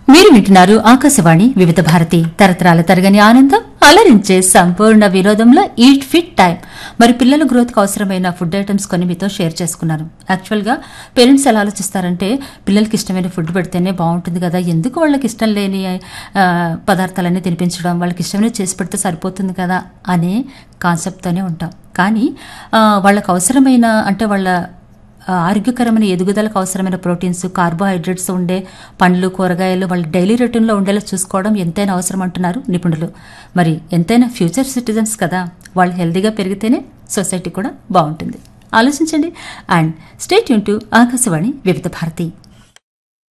మీరు వింటున్నారు ఆకాశవాణి వివిధ భారతి తరతరాల తరగని ఆనందం అలరించే సంపూర్ణ వినోదంలో ఈట్ ఫిట్ టైం మరి పిల్లల గ్రోత్కి అవసరమైన ఫుడ్ ఐటమ్స్ కొన్ని మీతో షేర్ చేసుకున్నాను యాక్చువల్గా పేరెంట్స్ ఎలా ఆలోచిస్తారంటే పిల్లలకి ఇష్టమైన ఫుడ్ పెడితేనే బాగుంటుంది కదా ఎందుకు వాళ్ళకి ఇష్టం లేని ఆ, పదార్థాలన్నీ తినిపించడం వాళ్ళకి ఇష్టమైన చేసి పెడితే సరిపోతుంది కదా అనే కాన్సెప్ట్తోనే ఉంటాం కానీ ఆ, వాళ్ళకి అవసరమైన అంటే వాళ్ళ ఆ, ఆరోగ్యకరమైన ఎదుగుదలకు అవసరమైన ప్రోటీన్స్ కార్బోహైడ్రేట్స్ ఉండే పండ్లు కూరగాయలు వాళ్ళ డైలీ రొటీన్లో ఉండేలా చూసుకోవడం ఎంతైనా అవసరం అంటున్నారు నిపుణులు మరి ఎంతైనా ఫ్యూచర్ సిటిజన్స్ కదా వాళ్ళు హెల్తీగా పెరిగితేనే సొసైటీ కూడా బాగుంటుంది ఆలోచించండి అండ్ స్టేట్ యూన్ టు ఆకాశవాణి వివిధ భారతి